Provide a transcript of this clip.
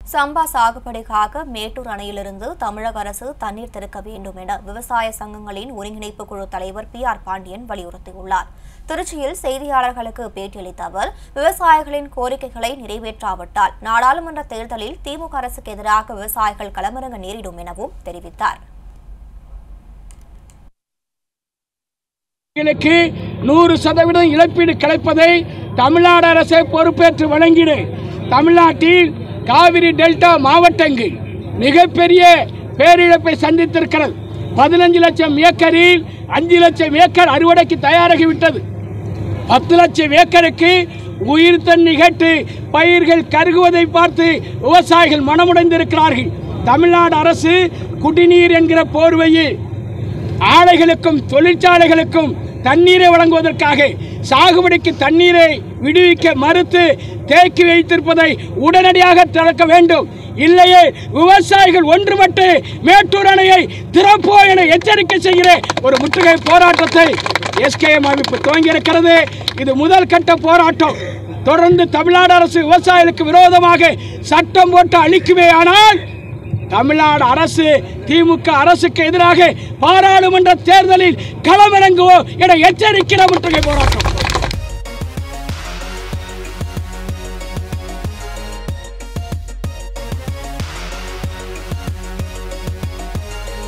சம்பா சாகுபடிக்காக மேட்டூர் அணையிலிருந்து தமிழக அரசு தண்ணீர் திறக்க வேண்டும் என விவசாய சங்கங்களின் ஒருங்கிணைப்பு குழு தலைவர் பி ஆர் பாண்டியன் வலியுறுத்தியுள்ளார் திருச்சியில் செய்தியாளர்களுக்கு பேட்டியளித்த அவர் விவசாயிகளின் கோரிக்கைகளை நிறைவேற்றாவிட்டால் நாடாளுமன்ற தேர்தலில் திமுக அரசுக்கு எதிராக விவசாயிகள் களமிறங்க நேரிடும் எனவும் தெரிவித்தார் விவசாயிகளுக்கு நூறு சதவீதம் இழப்பீடு கிடைப்பதை தமிழ்நாடு அரசே பொறுப்பேற்று வழங்கிடு தமிழ்நாட்டில் காவிரி டெல்டா மாவட்டங்கள் மிகப்பெரிய பேரிழப்பை சந்தித்திருக்கிறது பதினஞ்சு லட்சம் ஏக்கரில் அஞ்சு லட்சம் ஏக்கர் அறுவடைக்கு தயாராகிவிட்டது பத்து லட்சம் ஏக்கருக்கு உயிர் தண்ணி கேட்டு பயிர்கள் கருகுவதை பார்த்து விவசாயிகள் மனமுடைந்திருக்கிறார்கள் தமிழ்நாடு அரசு குடிநீர் என்கிற போர்வையில் ஆலைகளுக்கும் தொழிற்சாலைகளுக்கும் தண்ணீரை வழங்குவதற்காக சாகுபடிக்கு தண்ணீரை விடுவிக்க மறுத்து தேக்கி வைத்திருப்பதை உடனடியாக திறக்க வேண்டும் இல்லையே விவசாயிகள் ஒன்றுபட்டு மேட்டூர் அணையை திறப்போ என எச்சரிக்கை செய்கிற ஒரு முற்றுகை போராட்டத்தை எஸ்கேஎம் அமைப்பு துவங்கியிருக்கிறது இது முதல் கட்ட போராட்டம் தொடர்ந்து தமிழ்நாடு அரசு விவசாயிகளுக்கு விரோதமாக சட்டம் போட்டு அளிக்குமே ஆனால் தமிழ்நாடு அரசு திமுக அரசுக்கு எதிராக பாராளுமன்ற தேர்தலில் களமிறங்குவோம் என எச்சரிக்கிற முற்றுகை போராட்டம்